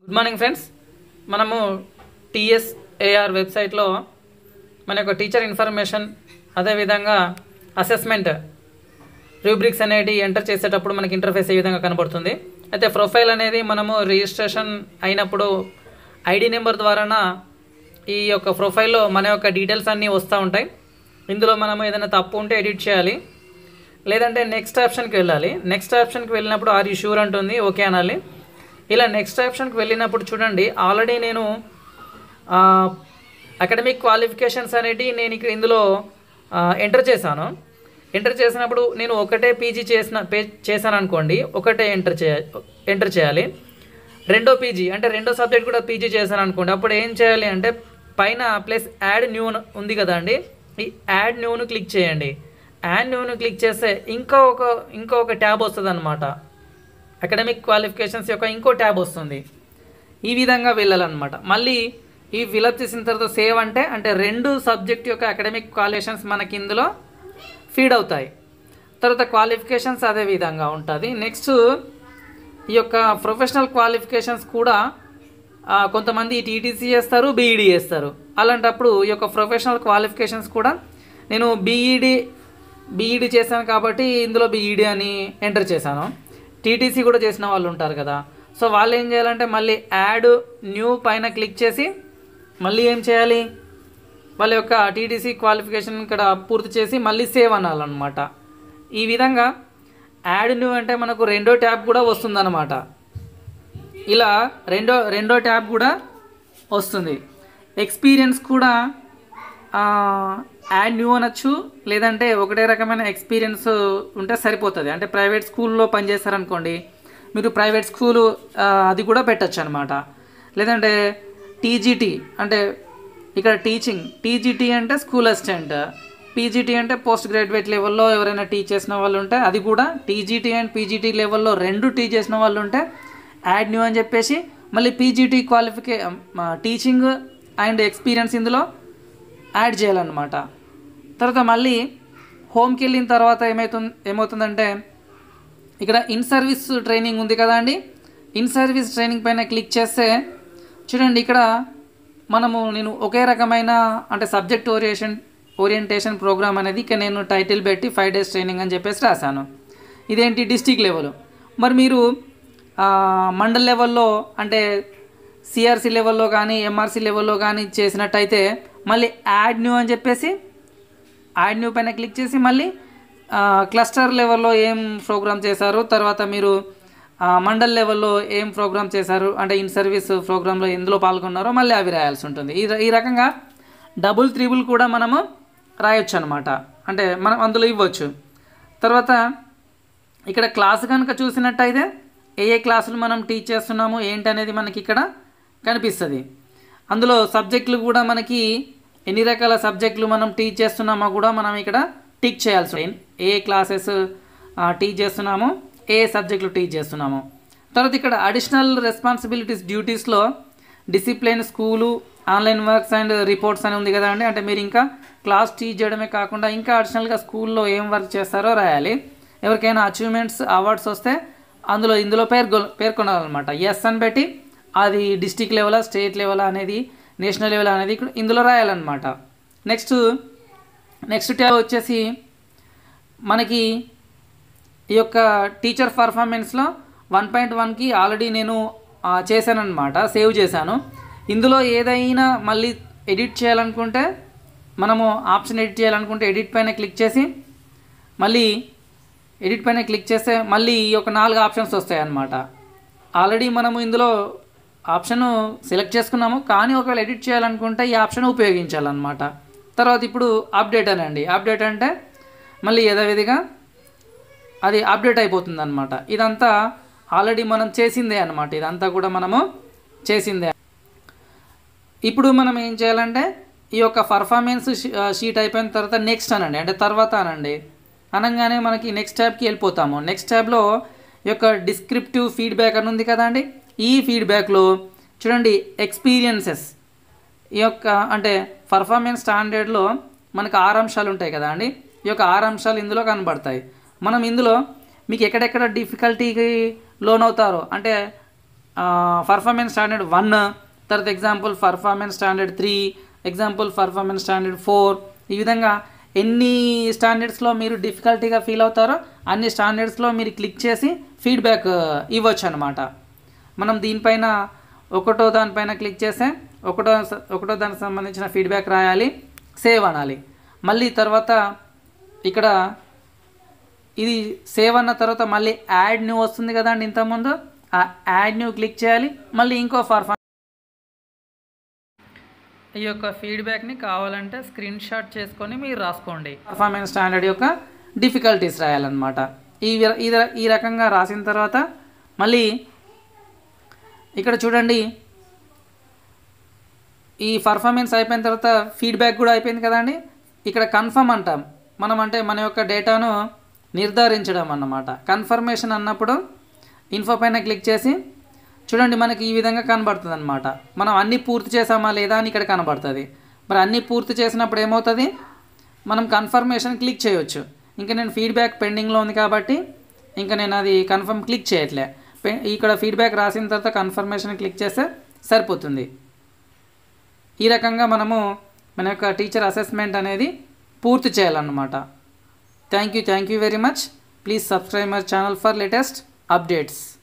Good morning friends మనము టీఎస్ఏఆర్ వెబ్సైట్లో మన యొక్క టీచర్ ఇన్ఫర్మేషన్ అదేవిధంగా అసెస్మెంట్ రూబ్రిక్స్ అనేటి ఎంటర్ చేసేటప్పుడు మనకి ఇంటర్ఫేస్ ఏ విధంగా కనబడుతుంది అయితే ప్రొఫైల్ అనేది మనము రిజిస్ట్రేషన్ అయినప్పుడు ఐడి నెంబర్ ద్వారాన ఈ యొక్క ప్రొఫైల్లో మన యొక్క డీటెయిల్స్ అన్నీ వస్తూ ఉంటాయి ఇందులో మనము ఏదైనా తప్పు ఉంటే ఎడిట్ చేయాలి లేదంటే నెక్స్ట్ ఆప్షన్కి వెళ్ళాలి నెక్స్ట్ ఆప్షన్కి వెళ్ళినప్పుడు ఆర్ యూ షూర్ అంటుంది ఓకే అనాలి ఇలా నెక్స్ట్ ఆప్షన్కి వెళ్ళినప్పుడు చూడండి ఆల్రెడీ నేను అకాడమిక్ క్వాలిఫికేషన్స్ అనేటి నేను ఇక్కడ ఇందులో ఎంటర్ చేశాను ఎంటర్ చేసినప్పుడు నేను ఒకటే పీజీ చేసిన పే చేశాను అనుకోండి ఒకటే ఎంటర్ చేయ ఎంటర్ చేయాలి రెండో పీజీ అంటే రెండో సబ్జెక్ట్ కూడా పీజీ చేశాను అనుకోండి అప్పుడు ఏం చేయాలి అంటే పైన ప్లస్ యాడ్ న్యూ ఉంది కదా అండి ఈ యాడ్ న్యూను క్లిక్ చేయండి యాడ్ న్యూను క్లిక్ చేస్తే ఇంకా ఒక ఇంకో ఒక ట్యాబ్ వస్తుంది అనమాట అకాడమిక్ క్వాలిఫికేషన్స్ యొక్క ఇంకో ట్యాబ్ వస్తుంది ఈ విధంగా వెళ్ళాలన్నమాట మళ్ళీ ఈ ఫిలప్ చేసిన తర్వాత సేవ్ అంటే అంటే రెండు సబ్జెక్ట్ యొక్క అకాడమిక్ క్వాలిఫికేషన్స్ మనకి ఇందులో ఫీడ్ అవుతాయి తర్వాత క్వాలిఫికేషన్స్ అదే విధంగా ఉంటుంది నెక్స్ట్ ఈ యొక్క ప్రొఫెషనల్ క్వాలిఫికేషన్స్ కూడా ఆ, కొంతమంది టీటీసీ చేస్తారు బీఈడి చేస్తారు అలాంటప్పుడు ఈ యొక్క ప్రొఫెషనల్ క్వాలిఫికేషన్స్ కూడా నేను బీఈడి బీఈడి చేశాను కాబట్టి ఇందులో బీఈడి అని ఎంటర్ చేశాను టీటీసీ కూడా చేసిన వాళ్ళు ఉంటారు కదా సో వాళ్ళు ఏం చేయాలంటే మళ్ళీ యాడ్ న్యూ పైన క్లిక్ చేసి మళ్ళీ ఏం చేయాలి వాళ్ళ యొక్క టీటీసీ క్వాలిఫికేషన్ ఇక్కడ పూర్తి చేసి మళ్ళీ సేవ్ అనాలన్నమాట ఈ విధంగా యాడ్ న్యూ అంటే మనకు రెండో ట్యాబ్ కూడా వస్తుందన్నమాట ఇలా రెండో రెండో ట్యాబ్ కూడా వస్తుంది ఎక్స్పీరియన్స్ కూడా ఆ, యాడ్ న్యూ అనొచ్చు లేదంటే ఒకటే రకమైన ఎక్స్పీరియన్స్ ఉంటే సరిపోతుంది అంటే ప్రైవేట్ స్కూల్లో పనిచేస్తారనుకోండి మీరు ప్రైవేట్ స్కూలు ఆ, అది కూడా పెట్టచ్చు అనమాట లేదంటే టీజీటీ అంటే ఇక్కడ టీచింగ్ టీజీటీ అంటే స్కూల్ అసిస్టెంట్ పీజీటీ అంటే పోస్ట్ గ్రాడ్యుయేట్ లెవెల్లో ఎవరైనా టీచ్ చేసిన వాళ్ళు ఉంటే అది కూడా టీజీటీ అండ్ పీజీటీ లెవెల్లో రెండు టీచ్ చేసిన వాళ్ళు ఉంటే యాడ్ న్యూ అని చెప్పేసి మళ్ళీ P G T qualification teaching and experience ఇందులో యాడ్ చేయాలన్నమాట తర్వాత మళ్ళీ హోమ్కి వెళ్ళిన తర్వాత ఏమవుతుంది ఏమవుతుందంటే ఇక్కడ ఇన్ సర్వీస్ ట్రైనింగ్ ఉంది కదా అండి ఇన్ సర్వీస్ ట్రైనింగ్ పైన క్లిక్ చేస్తే చూడండి ఇక్కడ మనము నేను ఒకే రకమైన అంటే సబ్జెక్ట్ ఓరియేషన్ ఓరియంటేషన్ ప్రోగ్రామ్ అనేది ఇక్కడ నేను టైటిల్ పెట్టి ఫైవ్ డేస్ ట్రైనింగ్ అని చెప్పేసి రాశాను ఇదేంటి డిస్టిక్ లెవెల్ మరి మీరు ఆ, మండల్ లెవెల్లో అంటే సిఆర్సి లెవెల్లో కానీ ఎంఆర్సి లెవెల్లో కానీ చేసినట్టయితే మళ్ళీ యాడ్ న్యూ అని చెప్పేసి యాడ్ న్యూ పైన క్లిక్ చేసి మళ్ళీ ఆ, క్లస్టర్ లెవెల్లో ఏం ప్రోగ్రామ్ చేశారు తర్వాత మీరు ఆ, మండల్ లెవెల్లో ఏం ప్రోగ్రామ్ చేశారు అంటే ఇన్ సర్వీస్ ప్రోగ్రాంలో ఎందులో పాల్గొన్నారో మళ్ళీ అవి రాయాల్సి ఉంటుంది ఈ ర- ఈ రకంగా డబుల్ త్రిబుల్ కూడా మనము రాయొచ్చు అనమాట అంటే మనం అందులో ఇవ్వచ్చు తర్వాత ఇక్కడ క్లాస్ కనుక చూసినట్టయితే ఏ ఏ క్లాసులు మనం టీచ్ చేస్తున్నాము ఏంటి అనేది మనకి ఇక్కడ కనిపిస్తుంది అందులో సబ్జెక్టులు కూడా మనకి ఎన్ని రకాల సబ్జెక్టులు మనం టీచ్ చేస్తున్నామో కూడా మనం ఇక్కడ టిక్ చేయాల్సి ఉంటుంది. ఏ క్లాసెస్ టీచ్ చేస్తున్నామో ఏ సబ్జెక్టులు టీచ్ చేస్తున్నామో తర్వాత ఇక్కడ అడిషనల్ రెస్పాన్సిబిలిటీస్ డ్యూటీస్లో discipline school online works and reports అని ఉంది కదా అండి అంటే మీరు ఇంకా క్లాస్ టీచ్ చేయడమే కాకుండా ఇంకా అడిషనల్గా స్కూల్లో ఏం వర్క్ చేస్తారో రాయాలి ఎవరికైనా అచీవ్మెంట్స్ అవార్డ్స్ వస్తే అందులో ఇందులో పేర్కొ పేర్కొనాలన్నమాట ఎస్ అని పెట్టి అది డిస్టిక్ లెవెల్ స్టేట్ లెవెల్ అనేది నేషనల్ లెవెల్ అనేది ఇక్కడ ఇందులో రాయాలన్నమాట నెక్స్ట్ నెక్స్ట్ ట్యాబ్ వచ్చేసి మనకి ఈ యొక్క టీచర్ పర్ఫార్మెన్స్లో వన్ పాయింట్ వన్కి ఆల్రెడీ నేను ఆ, చేశానన్నమాట సేవ్ చేశాను ఇందులో ఏదైనా మళ్ళీ ఎడిట్ చేయాలనుకుంటే మనము ఆప్షన్ ఎడిట్ చేయాలనుకుంటే ఎడిట్ పైన క్లిక్ చేసి మళ్ళీ ఎడిట్ పైన క్లిక్ చేస్తే మళ్ళీ ఈ యొక్క నాలుగు ఆప్షన్స్ వస్తాయి అన్నమాట ఆల్రెడీ మనము ఇందులో ఆప్షన్ సెలెక్ట్ చేసుకున్నాము కానీ ఒకవేళ ఎడిట్ చేయాలనుకుంటే ఈ ఆప్షన్ ఉపయోగించాలన్నమాట తర్వాత ఇప్పుడు అప్డేట్ అనండి అప్డేట్ అంటే మళ్ళీ యథావిధిగా అది అప్డేట్ అయిపోతుంది అనమాట ఇదంతా ఆల్రెడీ మనం చేసిందే అనమాట ఇదంతా కూడా మనము చేసిందే ఇప్పుడు మనం ఏం చేయాలంటే ఈ యొక్క పర్ఫార్మెన్స్ షీట్ అయిపోయిన తర్వాత నెక్స్ట్ అనండి అంటే తర్వాత అనండి అనగానే మనకి నెక్స్ట్ ట్యాబ్కి వెళ్ళిపోతాము నెక్స్ట్ ట్యాబ్లో ఈ యొక్క డిస్క్రిప్టివ్ ఫీడ్బ్యాక్ అని ఉంది కదా అండి ఈ ఫీడ్బ్యాక్లో చూడండి ఎక్స్పీరియన్సెస్ ఈ యొక్క అంటే పర్ఫార్మెన్స్ స్టాండర్డ్లో మనకు ఆరు అంశాలు ఉంటాయి కదా అండి ఈ యొక్క ఆరు అంశాలు ఇందులో కనబడతాయి మనం ఇందులో మీకు ఎక్కడెక్కడ డిఫికల్టీకి లోన్ అవుతారో అంటే పర్ఫార్మెన్స్ స్టాండర్డ్ వన్ తర్వాత example performance standard three example performance standard four ఈ విధంగా ఎన్ని స్టాండర్డ్స్లో మీరు డిఫికల్టీగా ఫీల్ అవుతారో అన్ని స్టాండర్డ్స్లో మీరు క్లిక్ చేసి ఫీడ్బ్యాక్ ఇవ్వచ్చు అనమాట మనం దీనిపైన ఒకటో దానిపైన క్లిక్ చేస్తే ఒకటో ఒకటో దానికి సంబంధించిన ఫీడ్బ్యాక్ రాయాలి సేవ్ అనాలి మళ్ళీ తర్వాత ఇక్కడ ఇది సేవ్ అన్న తర్వాత మళ్ళీ యాడ్ న్యూ వస్తుంది కదండి ఇంతకుముందు ఆ యాడ్ న్యూ క్లిక్ చేయాలి మళ్ళీ ఇంకో పర్ఫార్మెన్స్ ఈ యొక్క ఫీడ్బ్యాక్ని కావాలంటే స్క్రీన్ షాట్ చేసుకొని మీరు రాసుకోండి పర్ఫార్మెన్స్ స్టాండర్డ్ యొక్క డిఫికల్టీస్ రాయాలన్నమాట ఈ వి- ఈ ర- ఈ రకంగా రాసిన తర్వాత మళ్ళీ ఇక్కడ చూడండి ఈ పర్ఫార్మెన్స్ అయిపోయిన తర్వాత ఫీడ్బ్యాక్ కూడా అయిపోయింది కదండి ఇక్కడ కన్ఫర్మ్ అంటాం మనం అంటే మన యొక్క డేటాను నిర్ధారించడం అన్నమాట కన్ఫర్మేషన్ అన్నప్పుడు ఇన్ఫో పైన క్లిక్ చేసి చూడండి మనకి ఈ విధంగా కనబడుతుంది అనమాట మనం అన్నీ పూర్తి చేసామా లేదా అని ఇక్కడ కనబడుతుంది మరి అన్నీ పూర్తి చేసినప్పుడు ఏమవుతుంది మనం కన్ఫర్మేషన్ క్లిక్ చేయొచ్చు ఇంకా నేను ఫీడ్బ్యాక్ పెండింగ్లో ఉంది కాబట్టి ఇంకా నేను అది కన్ఫర్మ్ క్లిక్ చేయట్లే పె- ఇక్కడ ఫీడ్బ్యాక్ రాసిన తర్వాత కన్ఫర్మేషన్ క్లిక్ చేస్తే సరిపోతుంది ఈ రకంగా మనము మన యొక్క టీచర్ అసెస్మెంట్ అనేది పూర్తి చేయాలన్నమాట thank you thank you very much please subscribe my channel for latest updates